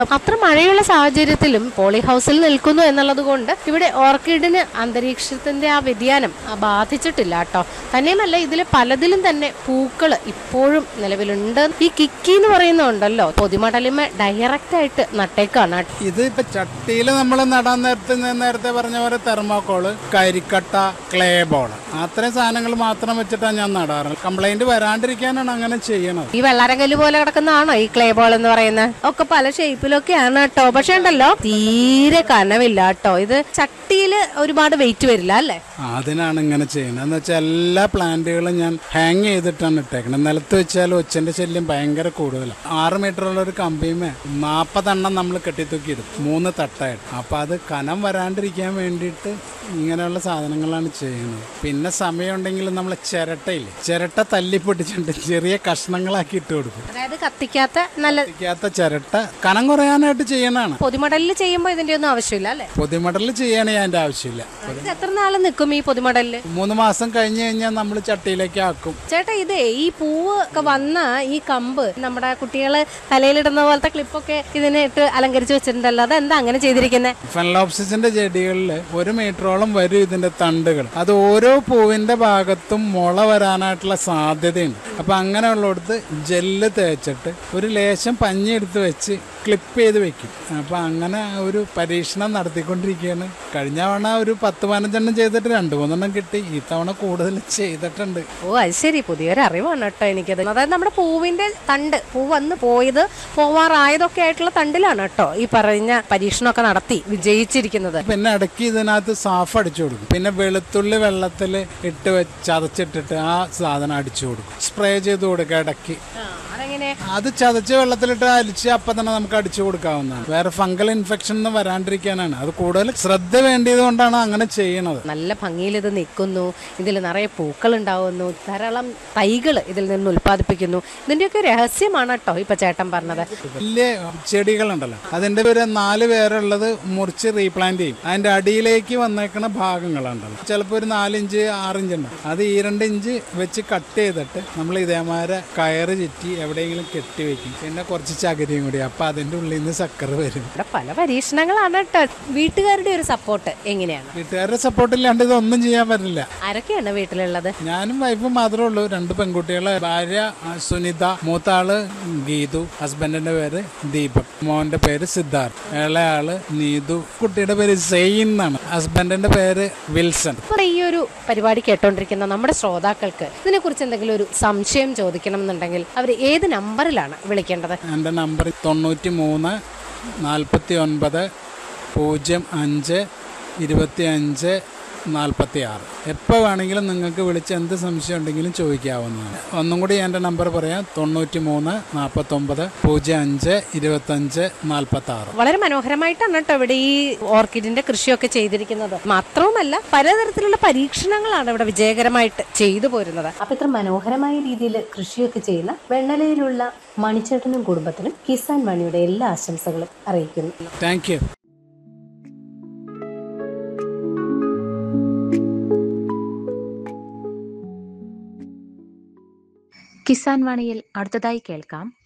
അത്ര മഴയുള്ള സാഹചര്യത്തിലും പോളി ഹൗസിൽ നിൽക്കുന്നു എന്നുള്ളത് കൊണ്ട് ഇവിടെ ഓർക്കിഡിന് അന്തരീക്ഷത്തിന്റെ ആ വ്യതിയാനം ആ, ബാധിച്ചിട്ടില്ല കേട്ടോ തന്നെയുമല്ല ഇതിൽ പലതിലും തന്നെ പൂക്കൾ ഇപ്പോഴും നിലവിലുണ്ട് ഈ കിക്കി എന്ന് പറയുന്നുണ്ടല്ലോ പൊതിമടലിമ ഡയറക്റ്റ് ആയിട്ട് നട്ടേക്കാണ് കേട്ടോ. ഇത് ഇപ്പൊ ചട്ടിയിൽ നമ്മൾ നടാൻ നേരത്തെ ഞാൻ നേരത്തെ പറഞ്ഞ പോലെ തെർമോക്കോള് കരിക്കട്ട ക്ലേ ബോൾ അത്രയും സാധനങ്ങൾ മാത്രം വെച്ചിട്ടാണ് ഞാൻ നടാറ് കംപ്ലൈന്റ് വരാണ്ടിരിക്കാനാണ് അങ്ങനെ ചെയ്യണത് ഈ വെള്ളാരങ്കല് പോലെ കിടക്കുന്നതാണോ ഈ ക്ലേ ബോൾ എന്ന് പറയുന്നത് ഒക്കെ പല ഷേപ്പിലൊക്കെയാണ് കേട്ടോ പക്ഷെ ഉണ്ടല്ലോ തീരെ കനവില്ല കേട്ടോ ഇത് ചട്ടിയിൽ ഒരുപാട് വെയിറ്റ് വരില്ല അല്ലേ അതിനാണ് ഇങ്ങനെ ചെയ്യുന്നത് എന്ന് വെച്ചാൽ എല്ലാ പ്ലാന്റുകളും ഞാൻ ഹാങ് ചെയ്തിട്ടാണ് ഇട്ടേക്കുന്നത് നിലത്ത് വെച്ചാൽ ഒച്ചന്റെ ശല്യം ഭയങ്കര കൂടുതലാണ് ആറ് മീറ്ററുള്ള ഒരു കമ്പിയുമേ നാൽപ്പതെണ്ണം നമ്മൾ കെട്ടിത്തൂക്കിയിടും മൂന്ന് തട്ടായിട്ട് അപ്പം അത് കനം വരാണ്ടിരിക്കാൻ വേണ്ടിയിട്ട് ഇങ്ങനെയുള്ള സാധനങ്ങളാണ് ചെയ്യുന്നത് പിന്നെ സമയമുണ്ടെങ്കിൽ നമ്മൾ ചിരട്ടയില്ലേ ചിരട്ട തല്ലിപ്പൊട്ടിച്ചിട്ട് ചെറിയ കഷ്ണങ്ങളാക്കി ഇട്ട് കൊടുക്കും അതായത് കത്തിക്കാത്ത നല്ല കത്തിക്കാത്ത ചിരട്ട കനം കുറയാനായിട്ട് ചെയ്യണതാണ് പൊതിമടലിൽ ചെയ്യുമ്പോൾ ഇതിന്റെ ഒന്നും ആവശ്യമില്ല അല്ലേ പൊതിമടലിൽ ചെയ്യണേ അതിൻ്റെ ആവശ്യമില്ല ഇത് എത്ര നാൾ നിൽക്കും ഈ പൊതിമടലില് മൂന്ന് മാസം കഴിഞ്ഞ് കഴിഞ്ഞാൽ നമ്മൾ ചട്ടിയിലേക്ക് ആക്കും ചേട്ടാ ഇതേ ഈ പൂവ് ഒക്കെ വന്ന ഈ കമ്പ് നമ്മുടെ കുട്ടികള് തലയിലിടുന്ന പോലത്തെ ക്ലിപ്പൊക്കെ ഇതിനെ ഇട്ട് അലങ്കരിച്ച് വെച്ചിട്ടുണ്ടല്ലോ അതെന്താ അങ്ങനെ ചെയ്തിരിക്കുന്നത് ഫെൻലോപ്സിസിന്റെ ചെടികളിൽ ഒരു മീറ്ററോളം വരും ഇതിന്റെ തണ്ടുകൾ അത് ഓരോ പൂവിന്റെ ഭാഗത്തും മുള വരാനായിട്ടുള്ള സാധ്യതയുണ്ട് അപ്പൊ അങ്ങനെയുള്ളിടത്ത് ജെല്ല് തേച്ചിട്ട് ഒരു ലേശം പഞ്ഞി എടുത്ത് വെച്ച് ക്ലിപ്പ് ചെയ്ത് വെക്കും അപ്പൊ അങ്ങനെ ഒരു പരീക്ഷണം നടത്തിക്കൊണ്ടിരിക്കുകയാണ് കഴിഞ്ഞ തവണ ഒരു പത്ത് പതിനഞ്ചെണ്ണം ചെയ്തിട്ട് രണ്ട് മൂന്നെണ്ണം കിട്ടി ഈ തവണ കൂടുതൽ ചെയ്തിട്ടുണ്ട് ഓ അത് ശരി പുതിയൊരു അറിവാണ് കേട്ടോ എനിക്കത് അതായത് നമ്മുടെ പൂവിന്റെ തണ്ട് പൂ വന്ന് പോയത് പോവാറായതൊക്കെ ആയിട്ടുള്ള തണ്ടിലാണ് കേട്ടോ ഈ പറഞ്ഞ പരീക്ഷണമൊക്കെ നടത്തി വിജയിച്ചിരിക്കുന്നത് പിന്നെ ഇടയ്ക്ക് ഇതിനകത്ത് സാഫ് അടിച്ചു കൊടുക്കും പിന്നെ വെളുത്തുള്ളി വെള്ളത്തിൽ ഇട്ട് വെച്ച് ചതച്ചിട്ടിട്ട് ആ സാധനം അടിച്ചു കൊടുക്കും സ്പ്രേ ചെയ്ത് കൊടുക്കുക ഇടയ്ക്ക് ആ, അതെങ്ങനെ അത് ചതച്ച് വെള്ളത്തിലിട്ട് അലിച്ച് അപ്പം തന്നെ നമുക്ക് അടിച്ചു കൊടുക്കാവുന്നതാണ് വേറെ ഫംഗൽ ഇൻഫെക്ഷൻ ഒന്നും വരാണ്ടിരിക്കാനാണ് അത് കൂടുതൽ ശ്രദ്ധ വേണ്ടിയത് കൊണ്ടാണ് അങ്ങനെ ചെയ്യണത് നല്ല ഭംഗിയിൽ ഇത് നിൽക്കുന്നു ഇതിൽ നിറയെ പൂക്കൾ ഉണ്ടാവുന്നു ധാരാളം തൈകൾ ഇതിൽ നിന്ന് ഉൽപ്പാദിപ്പിക്കുന്നു ഇതിന്റെയൊക്കെ രഹസ്യമാണ് കേട്ടോ ഇപ്പൊ ചേട്ടൻ പറഞ്ഞത് വലിയ ചെടികളുണ്ടല്ലോ അതിന്റെ ഒരു നാല് പേരുള്ളത് മുറിച്ച് റീപ്ലാന്റ് ചെയ്യും അതിന്റെ അടിയിലേക്ക് വന്നേക്കണ ഭാഗങ്ങളുണ്ടല്ലോ ചിലപ്പോൾ ഒരു നാലിഞ്ച് ആറിഞ്ച് ഉണ്ട് അത് ഈ രണ്ട് ഇഞ്ച് വെച്ച് കട്ട് ചെയ്തിട്ട് നമ്മൾ ഇതേമാരെ കയറ് ചുറ്റി എവിടെയെങ്കിലും കെട്ടി വെക്കും പിന്നെ കുറച്ച് ചകിരിയും കൂടി അപ്പൊ അതിന്റെ ഉള്ളിൽ നിന്ന് സക്കറ് വരും ഇവിടെ പല പരീക്ഷണങ്ങളാണ് കേട്ടോ വീട്ടുകാരുടെ ഒരു സപ്പോർട്ട് എങ്ങനെയാണ് വീട്ടുകാരുടെ സപ്പോർട്ട് ഇല്ലാണ്ട് ഇതൊന്നും ചെയ്യാൻ പറ്റില്ല ആരൊക്കെയാണ് വീട്ടിലുള്ളത് ഞാനും വൈഫും മാത്രമേ ഉള്ളൂ രണ്ട് പെൺകുട്ടികളെ ഭാര്യ ആ, സുനിത മൂത്ത ആള് ഗീതു ഹസ്ബൻഡിന്റെ പേര് ദീപക് മോന്റെ പേര് സിദ്ധാർത്ഥ് ഇളയാള് നീതു കുട്ടിയുടെ പേര് സെയിൻ എന്നാണ് ഹസ്ബൻഡിന്റെ പേര് വിൽസൺ ഇപ്പോൾ ഈ ഒരു പരിപാടി കേട്ടോണ്ടിരിക്കുന്ന നമ്മുടെ ശ്രോതാക്കൾക്ക് ഇതിനെക്കുറിച്ച് എന്തെങ്കിലും ഒരു സംശയം ചോദിക്കണം എന്നുണ്ടെങ്കിൽ അവർ ഏത് നമ്പറിലാണ് വിളിക്കേണ്ടത് എൻ്റെ നമ്പർ തൊണ്ണൂറ്റി മൂന്ന് നാൽപ്പത്തി ഒൻപത് പൂജ്യം അഞ്ച് ഇരുപത്തി അഞ്ച് നാൽപ്പത്തി ആറ് എപ്പോൾ വേണമെങ്കിലും നിങ്ങൾക്ക് വിളിച്ച് എന്ത് സംശയം ഉണ്ടെങ്കിലും ചോദിക്കാവുന്നതാണ് ഒന്നും കൂടി എൻ്റെ നമ്പർ പറയാം തൊണ്ണൂറ്റി മൂന്ന് നാൽപ്പത്തൊമ്പത് പൂജ്യം അഞ്ച് ഇരുപത്തഞ്ച് നാൽപ്പത്തി ആറ് വളരെ മനോഹരമായിട്ടാണ് കേട്ടോ ഇവിടെ ഈ ഓർക്കിഡിന്റെ കൃഷിയൊക്കെ ചെയ്തിരിക്കുന്നത് മാത്രവുമല്ല പലതരത്തിലുള്ള പരീക്ഷണങ്ങളാണ് ഇവിടെ വിജയകരമായിട്ട് ചെയ്തു പോരുന്നത് അപ്പൊ ഇത്ര മനോഹരമായ രീതിയിൽ കൃഷിയൊക്കെ ചെയ്യുന്ന വെണ്ണലയിലുള്ള മണിച്ചേട്ടനും കുടുംബത്തിനും കിസാൻ മണിയുടെ എല്ലാ ആശംസകളും അറിയിക്കുന്നു താങ്ക് യു കിസാൻ വാണിയിൽ അടുത്തതായി കേൾക്കാം